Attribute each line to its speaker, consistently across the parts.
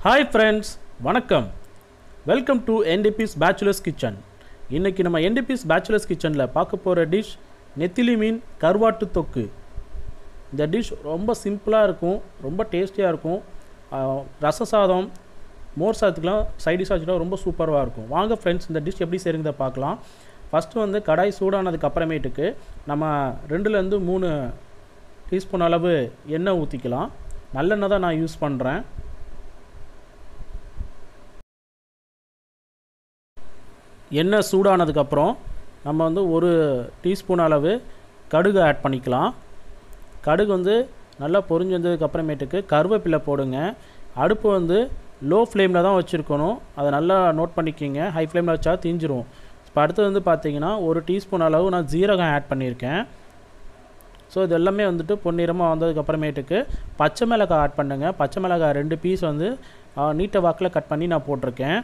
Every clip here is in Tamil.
Speaker 1: ஹாய் ஃப்ரெண்ட்ஸ் வணக்கம் வெல்கம் டு என்டிபிஸ் பேச்சுலர்ஸ் கிச்சன் இன்றைக்கி நம்ம என்டிபிஸ் பேச்சுலர்ஸ் கிச்சனில் பார்க்க போகிற டிஷ் நெத்திலி மீன் கருவாட்டு தொக்கு இந்த டிஷ் ரொம்ப சிம்பிளாக இருக்கும் ரொம்ப டேஸ்டியாக இருக்கும் ஆஹ், ரச சாதம் மோர் சாதத்துக்குலாம் சைட் டிஷ் வச்சுக்கலாம் ரொம்ப சூப்பராக இருக்கும் வாங்க ஃப்ரெண்ட்ஸ் இந்த டிஷ் எப்படி செய்யுறத பார்க்கலாம் ஃபஸ்ட்டு வந்து கடாய் சூடானதுக்கு அப்புறமேட்டுக்கு நம்ம ரெண்டுலேருந்து மூணு டீஸ்பூன் அளவு எண்ணெய் ஊற்றிக்கலாம் நல்லெண்ணெய் தான் நான் யூஸ் பண்ணுறேன் எண்ணெய் சூடானதுக்கப்புறம் நம்ம வந்து ஒரு டீஸ்பூன் அளவு கடுகு ஆட் பண்ணிக்கலாம் கடுகு வந்து நல்லா பொரிஞ்சு வந்ததுக்கு அப்புறமேட்டுக்கு கருவேப்பிலை போடுங்க அடுப்பு வந்து லோ ஃப்ளேமில் தான் வச்சுருக்கணும் அதை நல்லா நோட் பண்ணிக்கிங்க ஹை ஃப்ளேமில் வச்சா தீஞ்சிரும் இப்போ அடுத்தது வந்து பார்த்தீங்கன்னா ஒரு டீஸ்பூன் அளவு நான் ஜீரகம் ஆட் பண்ணியிருக்கேன் ஸோ இது எல்லாமே வந்துட்டு பொன்னிறமாக வந்ததுக்கு அப்புறமேட்டுக்கு பச்சை மிளகாய் ஆட் பண்ணுங்க பச்சை மிளகாய் ரெண்டு பீஸ் வந்து நீட்டை வாக்கில் கட் பண்ணி நான் போட்டிருக்கேன்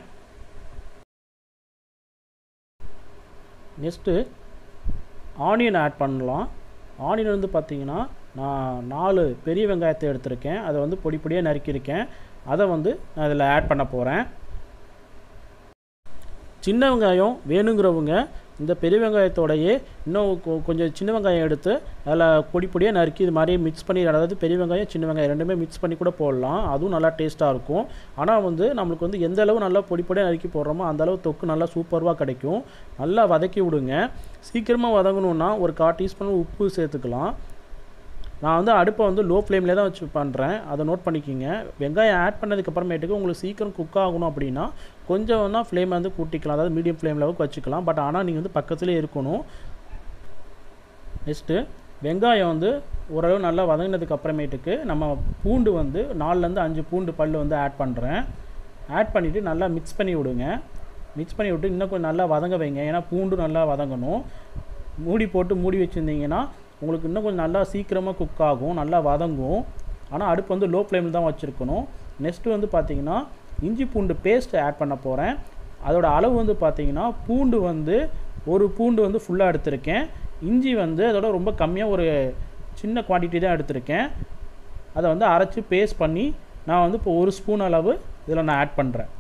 Speaker 1: நெக்ஸ்ட்டு ஆனியன் ஆட் பண்ணலாம் ஆனியன் வந்து பார்த்தீங்கன்னா நான் நாலு பெரிய வெங்காயத்தை எடுத்திருக்கேன் அதை வந்து பொடி பொடியாக நறுக்கியிருக்கேன் அதை வந்து நான் இதில் ஆட் பண்ண போகிறேன் சின்ன வெங்காயம் வேணுங்கிறவங்க இந்த பெரிய வெங்காயத்தோடையே இன்னும் கொ- கொஞ்சம் சின்ன வெங்காயம் எடுத்து அதில் பொடி பொடியாக நறுக்கி இது மாதிரி மிக்ஸ் பண்ணி அதாவது பெரிய வெங்காயம் சின்ன வெங்காயம் ரெண்டுமே மிக்ஸ் பண்ணி கூட போடலாம் அதுவும் நல்லா டேஸ்ட்டாக இருக்கும் ஆனால் வந்து நம்மளுக்கு வந்து எந்த அளவு நல்லா பொடி பொடியாக நறுக்கி போடுறோமோ அந்த அளவு தொக்கு நல்லா சூப்பராக கிடைக்கும் நல்லா வதக்கி விடுங்க சீக்கிரமாக வதங்கணுன்னா ஒரு கால் டீஸ்பூன் உப்பு சேர்த்துக்கலாம் நான் வந்து அடுப்பை வந்து லோ ஃப்ளேம்லேயே தான் வச்சு பண்ணுறேன் அதை நோட் பண்ணிக்கிங்க வெங்காயம் ஆட் பண்ணதுக்கு அப்புறமேட்டுக்கு உங்களுக்கு சீக்கிரம் குக் ஆகணும் அப்படின்னா கொஞ்சம் வேணால் ஃப்ளேம் வந்து கூட்டிக்கலாம் அதாவது மீடியம் ஃப்ளேம் லெவலுக்கு வச்சுக்கலாம் பட் ஆனால் நீங்கள் வந்து பக்கத்துலேயே இருக்கணும் நெக்ஸ்ட்டு வெங்காயம் வந்து ஓரளவு நல்லா வதங்கினதுக்கு அப்புறமேட்டுக்கு நம்ம பூண்டு வந்து நாலுலேருந்து அஞ்சு பூண்டு பல் வந்து ஆட் பண்ணுறேன் ஆட் பண்ணிவிட்டு நல்லா மிக்ஸ் பண்ணி விடுங்க மிக்ஸ் பண்ணி விட்டு இன்னும் கொஞ்சம் நல்லா வதங்க வைங்க ஏன்னா பூண்டு நல்லா வதங்கணும் மூடி போட்டு மூடி வச்சுருந்தீங்கன்னா உங்களுக்கு இன்னும் கொஞ்சம் நல்லா சீக்கிரமாக குக் ஆகும் நல்லா வதங்கும் ஆனால் அடுப்பு வந்து லோ ஃப்ளேமில் தான் வச்சுருக்கணும் நெக்ஸ்ட்டு வந்து பார்த்தீங்கன்னா இஞ்சி பூண்டு பேஸ்ட் ஆட் பண்ண போகிறேன் அதோட அளவு வந்து பார்த்தீங்கன்னா பூண்டு வந்து ஒரு பூண்டு வந்து ஃபுல்லாக எடுத்திருக்கேன் இஞ்சி வந்து அதோட ரொம்ப கம்மியாக ஒரு சின்ன குவான்டிட்டி தான் எடுத்திருக்கேன் அதை வந்து அரைச்சி பேஸ்ட் பண்ணி நான் வந்து இப்போ ஒரு ஸ்பூன் அளவு இதில் நான் ஆட் பண்ணுறேன்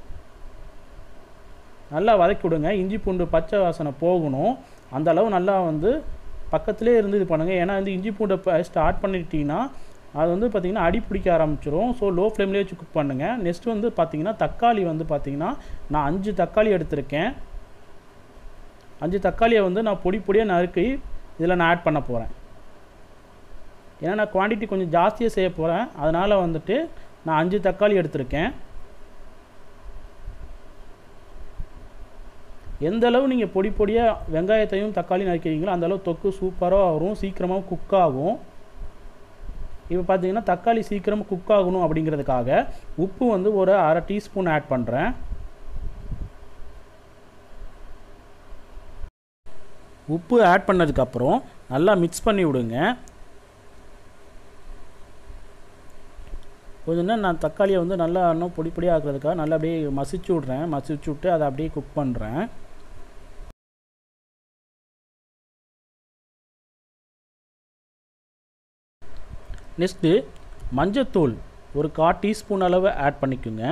Speaker 1: நல்லா வதக்கி விடுங்க இஞ்சி பூண்டு பச்சை வாசனை போகணும் அந்த அளவு நல்லா வந்து பக்கத்துலேயே இருந்து இது பண்ணுங்கள் ஏன்னா வந்து இஞ்சி பூண்டை பேஸ்ட் ஆட் பண்ணிட்டீங்கன்னா அது வந்து பார்த்திங்கன்னா அடி பிடிக்க ஆரம்பிச்சிரும் ஸோ லோ ஃப்ளேம்லேயே வச்சு குக் பண்ணுங்கள் நெக்ஸ்ட் வந்து பார்த்திங்கன்னா தக்காளி வந்து பார்த்திங்கன்னா நான் அஞ்சு தக்காளி எடுத்திருக்கேன் அஞ்சு தக்காளியை வந்து நான் பொடி பொடியாக நறுக்கி இதில் நான் ஆட் பண்ண போகிறேன் ஏன்னா நான் குவான்டிட்டி கொஞ்சம் ஜாஸ்தியாக செய்ய போகிறேன் அதனால் வந்துட்டு நான் அஞ்சு தக்காளி எடுத்திருக்கேன் எந்த அளவு நீங்கள் பொடி பொடியாக வெங்காயத்தையும் தக்காளி நறுக்கிறீங்களோ அந்த அளவு தொக்கு சூப்பராக வரும் சீக்கிரமாக குக் ஆகும் இப்போ பார்த்தீங்கன்னா தக்காளி சீக்கிரமாக குக் ஆகணும் அப்படிங்கிறதுக்காக உப்பு வந்து ஒரு அரை டீஸ்பூன் ஆட் பண்ணுறேன் உப்பு ஆட் பண்ணதுக்கப்புறம் நல்லா மிக்ஸ் பண்ணி விடுங்க கொஞ்ச நேரம் நான் தக்காளியை வந்து நல்லா இன்னும் பொடி பொடியாக ஆக்குறதுக்காக நல்லா அப்படியே மசிச்சு விட்றேன் மசிச்சு விட்டு அதை அப்படியே குக் பண்ணுறேன் நெக்ஸ்ட்டு மஞ்சத்தூள் ஒரு கா டீஸ்பூன் அளவு ஆட் பண்ணிக்கோங்க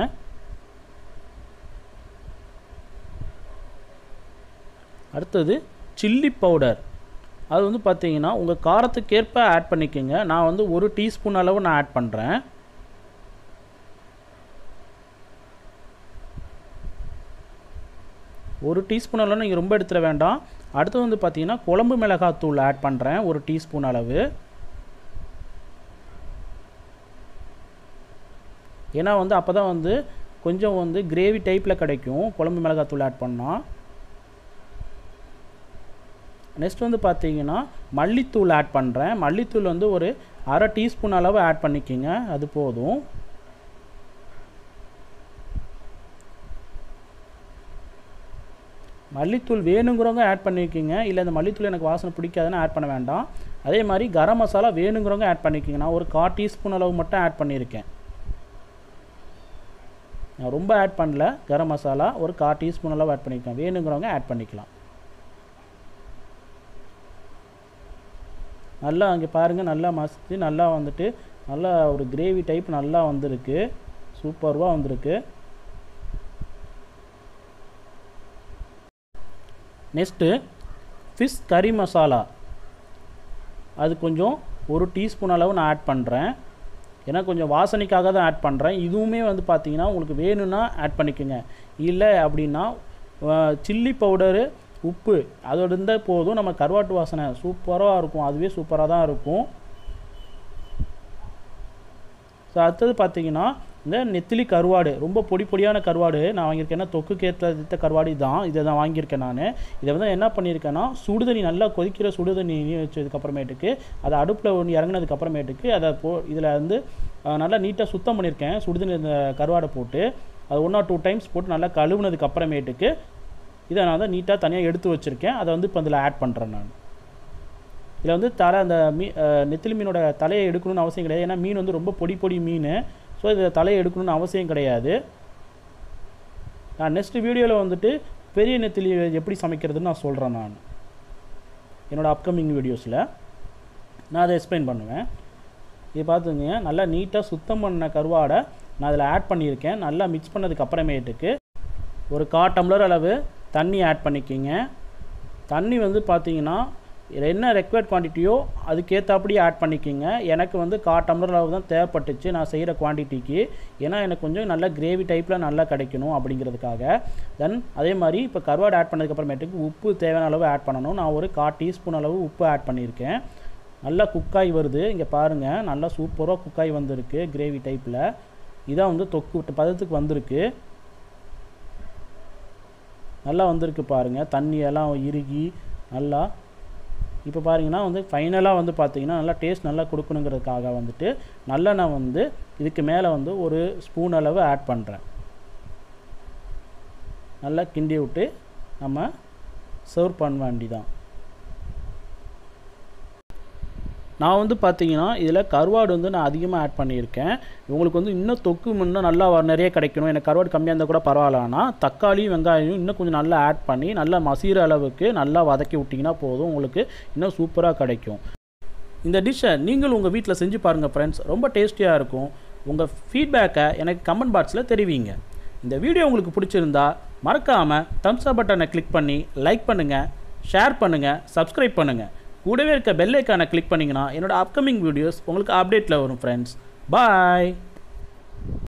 Speaker 1: அடுத்தது சில்லி பவுடர் அது வந்து பார்த்தீங்கன்னா உங்கள் காரத்துக்கேற்ப ஆட் பண்ணிக்கோங்க நான் வந்து ஒரு டீஸ்பூன் அளவு நான் ஆட் பண்ணுறேன் ஒரு டீஸ்பூன் அளவு நீங்கள் ரொம்ப எடுத்துட வேண்டாம் அடுத்து வந்து பார்த்தீங்கன்னா குழம்பு மிளகாத்தூள் ஆட் பண்ணுறேன் ஒரு டீஸ்பூன் அளவு ஏன்னா வந்து அப்போ தான் வந்து கொஞ்சம் வந்து கிரேவி டைப்பில் கிடைக்கும் குழம்பு மிளகாத்தூள் ஆட் பண்ணால் நெக்ஸ்ட் வந்து பார்த்தீங்கன்னா மல்லித்தூள் ஆட் பண்ணுறேன் மல்லித்தூள் வந்து ஒரு அரை டீஸ்பூன் அளவு ஆட் பண்ணிக்கோங்க அது போதும் மல்லித்தூள் வேணுங்கிறவங்க ஆட் பண்ணிக்கோங்க இல்லை இந்த மல்லித்தூள் எனக்கு வாசனை பிடிக்காதுன்னு ஆட் பண்ண வேண்டாம் அதே மாதிரி கரம் மசாலா வேணுங்கிறவங்க ஆட் பண்ணிக்கோங்க நான் ஒரு கா டீஸ்பூன் அளவு மட்டும் ஆட் பண்ணியிருக்கேன் நான் ரொம்ப ஆட் பண்ணல கரம் மசாலா ஒரு கா டீஸ்பூன் அளவு ஆட் பண்ணியிருக்கேன் வேணுங்கிறவங்க ஆட் பண்ணிக்கலாம் நல்லா அங்கே பாருங்கள் நல்லா மசித்து நல்லா வந்துட்டு நல்லா ஒரு கிரேவி டைப் நல்லா வந்திருக்கு ஸோ சூப்பர்வாக வந்திருக்கு நெக்ஸ்ட்டு ஃபிஷ் கறி மசாலா அது கொஞ்சம் ஒரு டீஸ்பூன் அளவு நான் ஆட் பண்ணுறேன் ஏன்னா கொஞ்சம் வாசனைக்காக தான் ஆட் பண்ணுறேன் இதுவுமே வந்து பார்த்தீங்கன்னா உங்களுக்கு வேணும்னா ஆட் பண்ணிக்கோங்க இல்லை அப்படின்னா சில்லி பவுடரு உப்பு அதோட இருந்தால் போதும் நம்ம கருவாட்டு வாசனை சூப்பராக இருக்கும் அதுவே சூப்பராக தான் இருக்கும் ஸோ அடுத்தது பார்த்தீங்கன்னா இந்த நெத்திலி கருவாடு ரொம்ப பொடி பொடியான கருவாடு நான் வாங்கியிருக்கேன் ஏன்னா தொக்குக்கு ஏற்ற கருவாடு தான் இதை தான் வாங்கியிருக்கேன் நான் இதை வந்து என்ன பண்ணியிருக்கேன்னா சுடுதண்ணி நல்லா கொதிக்கிற சுடுதண்ணி வச்சதுக்கப்புறமேட்டுக்கு அதை அடுப்பில் ஒன்று இறங்கினதுக்கப்புறமேட்டுக்கு அதை போ இதில் வந்து அஹ், நல்லா நீட்டாக சுத்தம் பண்ணியிருக்கேன் சுடுதண்ணி இந்த கருவாடை போட்டு அது ஒன் ஆர் டூ டைம்ஸ் போட்டு நல்லா கழுவுனதுக்கு அப்புறமேட்டுக்கு இதை நான் வந்து நீட்டாக தனியாக எடுத்து வச்சுருக்கேன் அதை வந்து இப்போ இதில் ஆட் பண்ணுறேன் நான் இதில் வந்து தலை அந்த மீ அஹ், நெத்திலி மீனோட தலையை எடுக்கணும்னு அவசியம் கிடையாது ஏன்னா மீன் வந்து ரொம்ப பொடி பொடி மீன் ஸோ இதில் தலையை எடுக்கணும்னு அவசியம் கிடையாது நான் நெக்ஸ்ட் வீடியோவில் வந்துட்டு பெரிய நெத்திலி எப்படி சமைக்கிறதுன்னு நான் சொல்கிறேன் நான் என்னோட அப்கமிங் வீடியோஸில் நான் அதை எக்ஸ்பிளைன் பண்ணுவேன் இது பார்த்துங்க நல்லா நீட்டாக சுத்தம் பண்ண கருவாடை நான் அதில் ஆட் பண்ணியிருக்கேன் நல்லா மிக்ஸ் பண்ணதுக்கு அப்புறமேட்டுக்கு ஒரு கா டம்ளர் அளவு தண்ணி ஆட் பண்ணிக்கிங்க தண்ணி வந்து பார்த்தீங்கன்னா இதுல என்ன ரெக்வயர்ட் குவான்டிட்டியோ அதுக்கேற்றாப்படி ஆட் பண்ணிக்கிங்க எனக்கு வந்து கா டம்ளர் அளவு தான் தேவைப்பட்டுச்சு நான் செய்கிற குவான்டிட்டிக்கு ஏன்னா எனக்கு கொஞ்சம் நல்ல கிரேவி டைப்பில் நல்லா கிடைக்கணும் அப்படிங்கிறதுக்காக தென் அதே மாதிரி இப்போ கருவாடு ஆட் பண்ணதுக்கப்புறமேட்டுக்கு உப்பு தேவையான அளவு ஆட் பண்ணணும் நான் ஒரு கா டீஸ்பூன் அளவு உப்பு ஆட் பண்ணியிருக்கேன் நல்லா குக்காய் வருது இங்கே பாருங்கள் நல்லா சூப்பராக குக்காய் வந்திருக்கு கிரேவி டைப்பில் இதான் வந்து தொக்கு பதத்துக்கு வந்திருக்கு நல்லா வந்திருக்கு பாருங்கள் தண்ணியெல்லாம் இறுகி நல்லா இப்போ பாருங்கன்னா வந்து ஃபைனலாக வந்து பார்த்தீங்கன்னா நல்லா டேஸ்ட் நல்லா கொடுக்கணுங்கிறதுக்காக வந்துட்டு நல்லெண்ணெய் வந்து இதுக்கு மேலே வந்து ஒரு ஸ்பூன் அளவு ஆட் பண்ணுறேன் நல்லா கிண்டி விட்டு நம்ம சர்வ் பண்ண வேண்டிதான் நான் வந்து பார்த்தீங்கன்னா இதில் கருவாடு வந்து நான் அதிகமாக ஆட் பண்ணியிருக்கேன் உங்களுக்கு வந்து இன்னும் தொக்கு இன்னும் நல்லா வ- நிறைய கிடைக்கணும் எனக்கு கருவாடு கம்மியாக இருந்தால் கூட பரவாயில்லனா தக்காளி வெங்காயம் இன்னும் கொஞ்சம் நல்லா ஆட் பண்ணி நல்லா மசீர அளவுக்கு நல்லா வதக்கி விட்டிங்கன்னா போதும் உங்களுக்கு இன்னும் சூப்பராக கிடைக்கும் இந்த டிஷ்ஷை நீங்கள் உங்கள் வீட்டில் செஞ்சு பாருங்கள் ஃப்ரெண்ட்ஸ் ரொம்ப டேஸ்டியாக இருக்கும் உங்கள் ஃபீட்பேக்கை எனக்கு கமெண்ட் பாக்ஸில் தெரிவிங்க இந்த வீடியோ உங்களுக்கு பிடிச்சிருந்தா மறக்காமல் தம்ஸ் அப் பட்டனை கிளிக் பண்ணி லைக் பண்ணுங்கள் ஷேர் பண்ணுங்கள் சப்ஸ்கிரைப் பண்ணுங்கள் கூடவே இருக்க பெல் ஐக்கானை கிளிக் பண்ணிங்கன்னா என்னோட அப்கமிங் வீடியோஸ் உங்களுக்கு அப்டேட்டில் வரும் ஃப்ரெண்ட்ஸ் பாய்